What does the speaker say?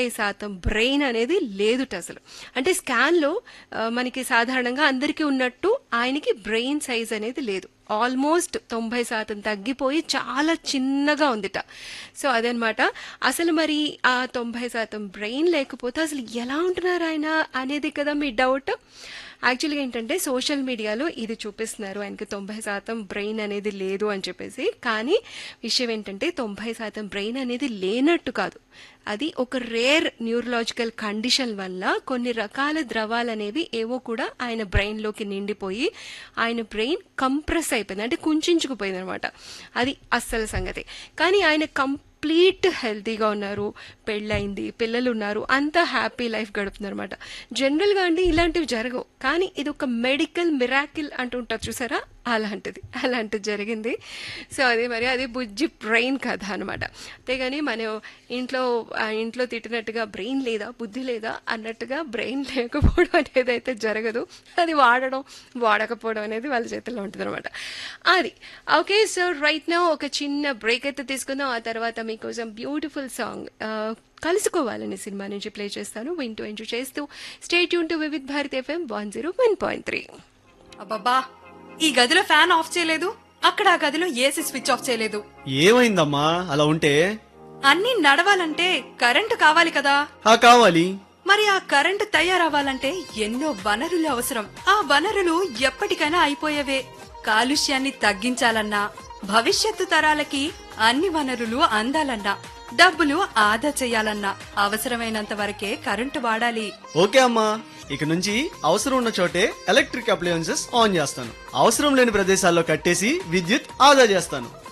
తొంభై శాతం బ్రెయిన్ అనేది లేదుట అసలు అంటే స్కాన్లో ఆ, మనకి సాధారణంగా అందరికీ ఉన్నట్టు ఆయనకి బ్రెయిన్ సైజ్ అనేది లేదు ఆల్మోస్ట్ తొంభై శాతం తగ్గిపోయి చాలా చిన్నగా ఉందిట సో అదనమాట అసలు మరి ఆ తొంభై శాతం బ్రెయిన్ లేకపోతే అసలు ఎలా ఉంటున్నారు ఆయన అనేది కదా మీ డౌట్ యాక్చువల్గా ఏంటంటే సోషల్ మీడియాలో ఇది చూపిస్తున్నారు ఆయనకి తొంభై శాతం బ్రెయిన్ అనేది లేదు అని చెప్పేసి కానీ విషయం ఏంటంటే తొంభై శాతం బ్రెయిన్ అనేది లేనట్టు కాదు అది ఒక రేర్ న్యూరలాజికల్ కండిషన్ వల్ల కొన్ని రకాల ద్రవాలు అనేవి ఏవో కూడా ఆయన బ్రెయిన్లోకి నిండిపోయి ఆయన బ్రెయిన్ కంప్రెస్ అయిపోయింది అంటే కుంచుకుపోయింది అనమాట అది అస్సలు సంగతి కానీ ఆయన కంప్లీట్ హెల్తీగా ఉన్నారు పెళ్ళయింది పిల్లలు ఉన్నారు అంతా హ్యాపీ లైఫ్ గడుపుతున్నారు అనమాట జనరల్గా అండి ఇలాంటివి జరగవు కానీ ఇది ఒక మెడికల్ మిరాకిల్ అంటుంటారు చూసారా అలాంటిది అలాంటిది జరిగింది సో అదే మరి అది బుజ్జి బ్రెయిన్ కథ అనమాట అంతేగాని మనం ఇంట్లో ఆ ఇంట్లో తిట్టినట్టుగా బ్రెయిన్ లేదా బుద్ధి లేదా అన్నట్టుగా బ్రెయిన్ లేకపోవడం అనేది అయితే జరగదు అది వాడడం వాడకపోవడం అనేది వాళ్ళ చేతుల్లో ఉంటుంది అనమాట అది ఓకే సో రైట్ నా ఒక చిన్న బ్రేక్ అయితే తీసుకుందాం ఆ తర్వాత మీకోసం బ్యూటిఫుల్ సాంగ్ కలుసుకోవాలని సినిమా నుంచి ప్లే చేస్తాను వింటూ ఎంజాయ్ చేస్తూ స్టేట్ యూన్ to Vividh Bharat FM one zero one point three అబ్బబ్బా ఈ గదిలో ఫ్యాన్ ఆఫ్ చేయలేదు అక్కడ ఆ గదిలో ఏసీ స్విచ్ ఆఫ్ చేయలేదు ఏమైందమ్మా అలా ఉంటే అన్నీ నడవాలంటే కరెంటు కావాలి కదా ఆ కావాలి మరి ఆ కరెంటు తయారవ్వాలంటే ఎన్నో వనరులు అవసరం ఆ వనరులు ఎప్పటికైనా అయిపోయేవే కాలుష్యాన్ని తగ్గించాలన్నా భవిష్యత్తు తరాలకి అన్ని వనరులు అందాలన్నా డబ్బులు ఆదా చేయాలన్నా అవసరమైనంత వరకే కరెంటు వాడాలి ఓకే అమ్మా ఇక నుంచి అవసరం ఉన్న చోటే ఎలక్ట్రిక్ అప్లయన్సెస్ ఆన్ చేస్తాను అవసరం లేని ప్రదేశాల్లో కట్టేసి విద్యుత్ ఆదా చేస్తాను